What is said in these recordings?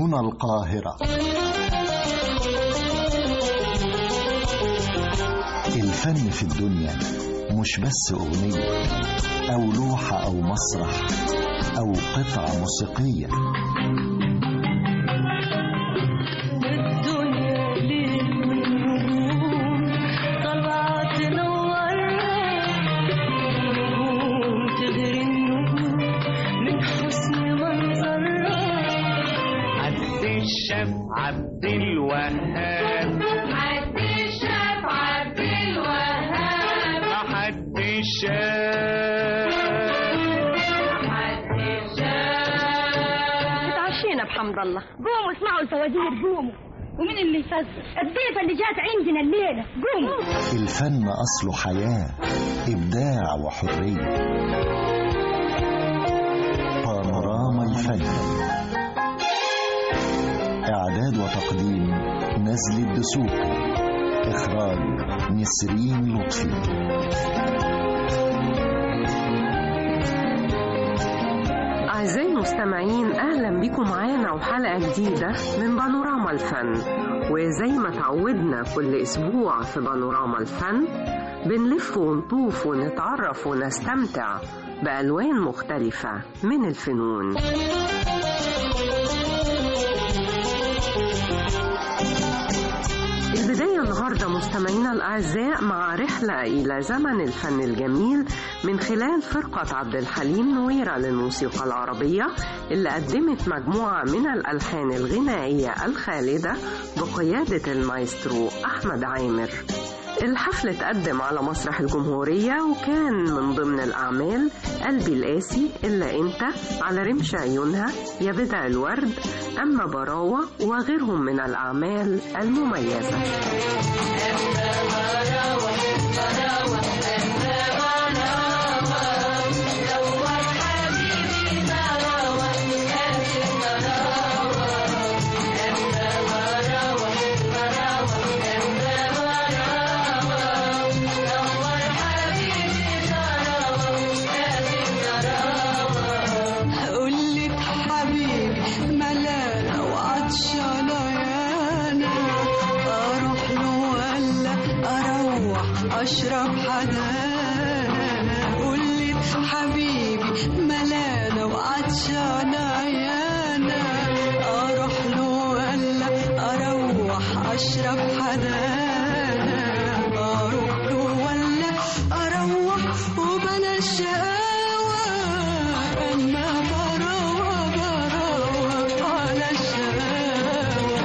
هنا القاهرة الفن في الدنيا مش بس أغنية أو لوحة أو مسرح أو قطعة موسيقية الدنيا ليل والنجوم طالعة تنورنا نجوم تغري النجوم من حسن منظرها عبد الشاف عبد الوهاب عبد الشاف عبد الوهاب حد الشاف عبد الشاف اتعشينا بحمد الله قوموا اسمعوا الفوازير قوموا ومين اللي يفزر الضيفة اللي جات عندنا الليلة قوموا الفن أصله حياة إبداع وحرية بانوراما الفن إعداد وتقديم نزل الدسوقي إخراج نسرين لطفي أعزائي المستمعين أهلا بكم معانا وحلقة جديدة من بانوراما الفن وزي ما تعودنا كل أسبوع في بانوراما الفن بنلف ونطوف ونتعرف ونستمتع بألوان مختلفة من الفنون البداية النهاردة مستمعينا الأعزاء مع رحلة إلى زمن الفن الجميل من خلال فرقة عبد الحليم نويرة للموسيقى العربية اللي قدمت مجموعة من الألحان الغنائية الخالدة بقيادة المايسترو أحمد عامر الحفل اتقدم على مسرح الجمهورية وكان من ضمن الأعمال قلبي القاسي إلا أنت على رمش عيونها يا بدع الورد أما براوة وغيرهم من الأعمال المميزة قلت حبيبي ملانة وعطشانة يانا أروح له ولا أروح أشرب حدانا قلت حبيبي ملانة وعطشانة يانا أروح له ولا أروح أشرب حدانا أروح له ولا أروح وبلا شقاوة أما براوة براوة على الشقاوة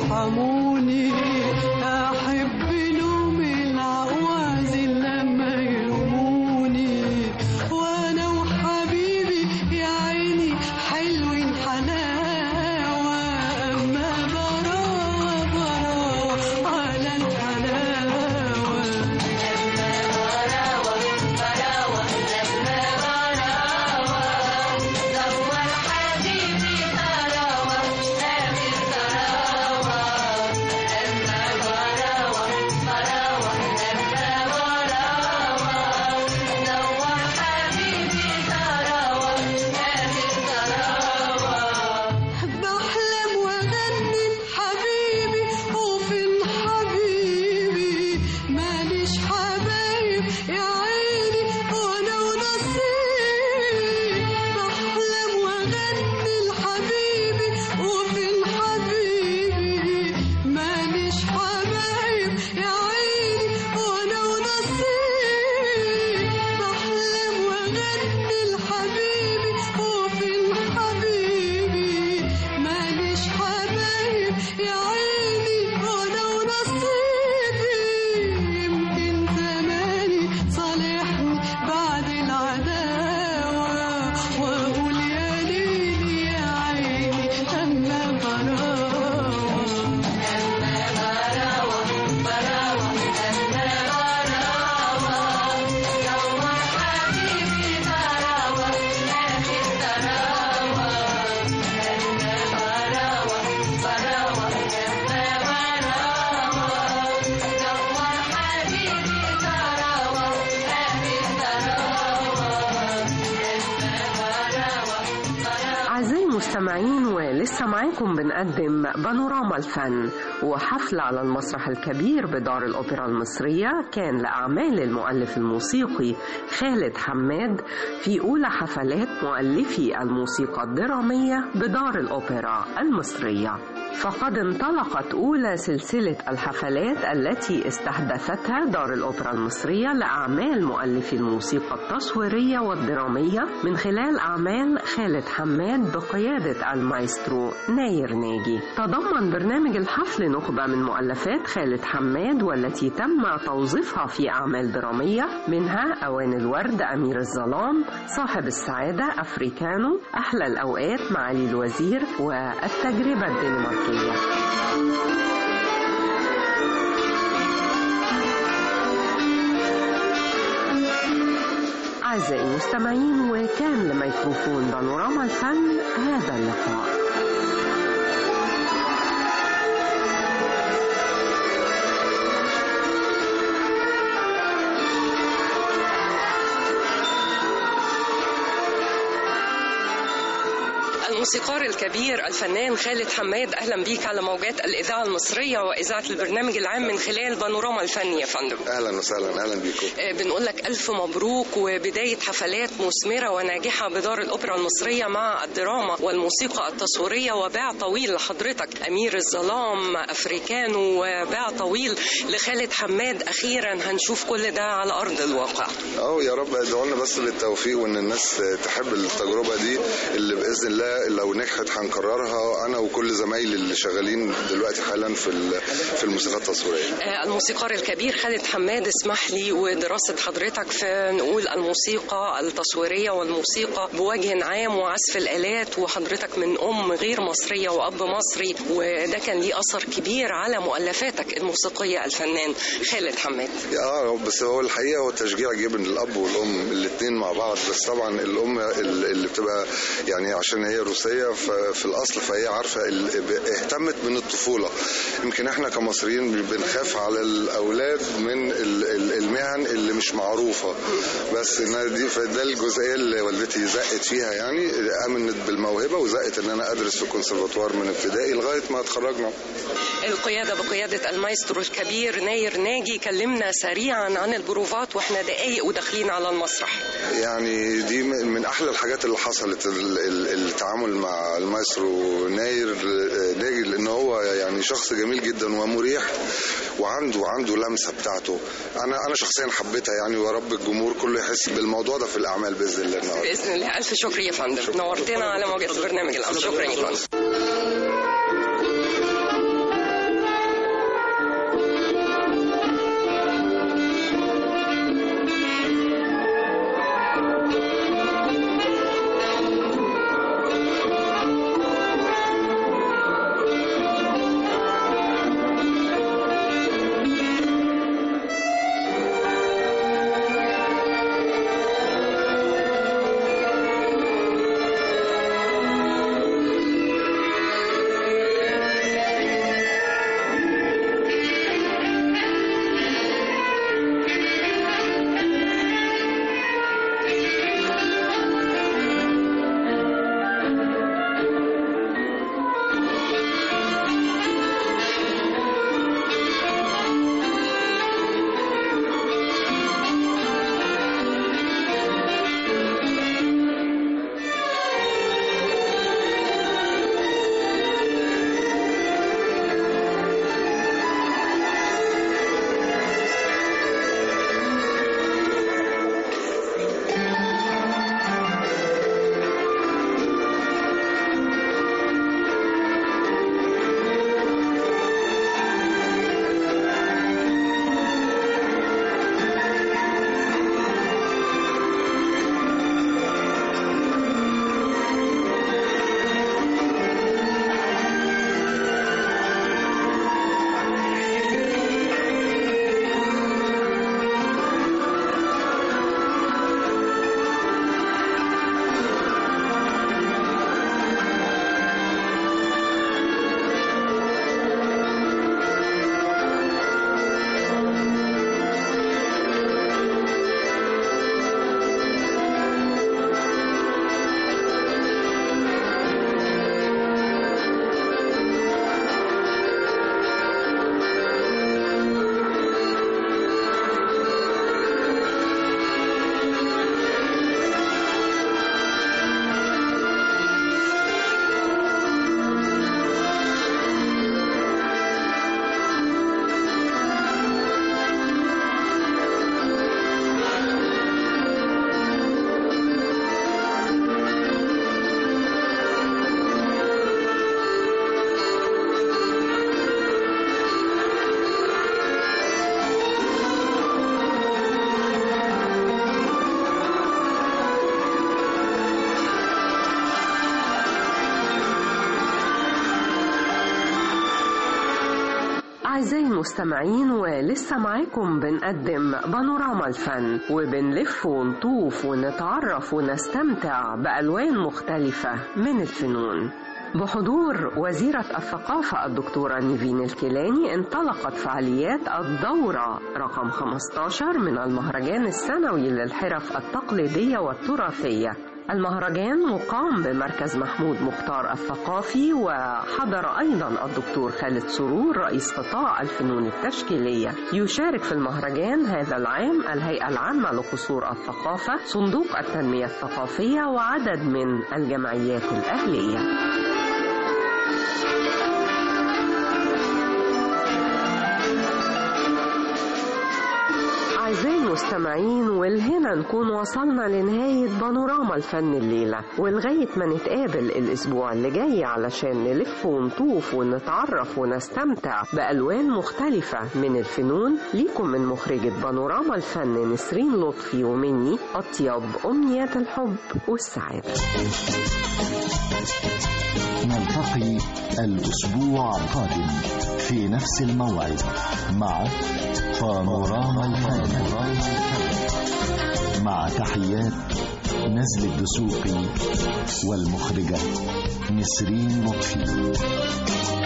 ارحموني احب لهم العواز لما يلوموني وانا وحبيبي يا عيني حلوين حلاوه اما براوه براوه على الحلاوه بحلم واغني حبيبي وفين حبيبي ماليش حبايب يا عيني وانا ونصيب بحلم واغني لحبيبي وفين حبيبي ماليش حبايب يا عيني وانا ونصيب بحلم واغني لحبيبي وفين حبيبي ماليش حبايب يا عيني وانا ونصيبي يمكن زماني صالحني بعد العداوة واقول يا ليلي يا عيني اما براوة أعزائي المستمعين ولسه معاكم بنقدم بانوراما الفن وحفل على المسرح الكبير بدار الأوبرا المصرية كان لأعمال المؤلف الموسيقي خالد حماد في أولى حفلات مؤلفي الموسيقى الدرامية بدار الأوبرا المصرية فقد انطلقت أولى سلسلة الحفلات التي استحدثتها دار الأوبرا المصرية لأعمال مؤلفي الموسيقى التصويرية والدرامية من خلال أعمال خالد حماد بقيادة المايسترو ناير ناجي تضمن برنامج الحفل نخبة من مؤلفات خالد حماد والتي تم توظيفها في أعمال درامية منها أوان الورد أمير الظلام صاحب السعادة أفريكانو أحلى الأوقات معالي الوزير والتجربة الدنماركية أعزائي المستمعين وكان لميكروفون بانوراما الفن هذا اللقاء الموسيقار الكبير الفنان خالد حماد اهلا بيك على موجات الاذاعه المصريه واذاعه البرنامج العام من خلال بانوراما الفن يا فندم اهلا وسهلا اهلا بيكم آه، بنقول لك الف مبروك وبدايه حفلات مثمره وناجحه بدار الاوبرا المصريه مع الدراما والموسيقى التصويريه وباع طويل لحضرتك امير الظلام افريكانو وباع طويل لخالد حماد اخيرا هنشوف كل ده على ارض الواقع اه يا رب ادعوا لنا بس بالتوفيق وان الناس تحب التجربه دي اللي باذن الله لو نجحت هنكررها انا وكل زمايلي اللي شغالين دلوقتي حالا في ال- في الموسيقى التصويريه آه، الموسيقار الكبير خالد حماد اسمح لي ودراسة حضرتك في نقول الموسيقى التصويرية والموسيقى بوجه عام وعزف الآلات وحضرتك من أم غير مصرية وأب مصري وده كان ليه أثر كبير على مؤلفاتك الموسيقية الفنان خالد حماد اه بس هو الحقيقه هو التشجيع جه من الاب والام الاثنين مع بعض بس طبعا الام ال- اللي بتبقى يعني عشان هي روسيه ففي الاصل فهي عارفه ال- ب- اهتمت من الطفوله يمكن احنا كمصريين بنخاف على الاولاد من ال- ال- المهن اللي مش معروفه بس إنها دي فده الجزئيه اللي والدتي زقت فيها يعني امنت بالموهبه وزقت ان انا ادرس في الكونسرفاتوار من ابتدائي لغايه ما اتخرجنا القيادة بقيادة المايسترو الكبير ناير ناجي كلمنا سريعا عن البروفات واحنا دقايق وداخلين على المسرح يعني دي من من احلى الحاجات اللي حصلت ال- ال- التعامل مع المايسترو ناير آه، ناجي لان هو يعني شخص جميل جدا ومريح وعنده عنده لمسه بتاعته انا انا شخصيا حبيتها يعني ويا رب الجمهور كله يحس بالموضوع ده في الاعمال باذن الله النهارده بإذن الله ألف شكر يا فندم نورتنا على موجة البرنامج الأول شكرا يا فندم أعزائي المستمعين ولسه معاكم بنقدم بانوراما الفن وبنلف ونطوف ونتعرف ونستمتع بألوان مختلفة من الفنون بحضور وزيرة الثقافة الدكتورة نيفين الكيلاني انطلقت فعاليات الدورة رقم 15 من المهرجان السنوي للحرف التقليدية والتراثية المهرجان مقام بمركز محمود مختار الثقافي وحضر أيضا الدكتور خالد سرور رئيس قطاع الفنون التشكيلية يشارك في المهرجان هذا العام الهيئة العامة لقصور الثقافة صندوق التنمية الثقافية وعدد من الجمعيات الأهلية أعزائي المستمعين والهنا نكون وصلنا لنهاية بانوراما الفن الليلة ولغاية ما نتقابل الأسبوع اللي جاي علشان نلف ونطوف ونتعرف ونستمتع بألوان مختلفة من الفنون ليكم من مخرجة بانوراما الفن نسرين لطفي ومني أطيب أمنيات الحب والسعادة نلتقي الأسبوع القادم في نفس الموعد مع بانوراما الفن مع تحيات نزل الدسوقي والمخرجة نسرين لطفي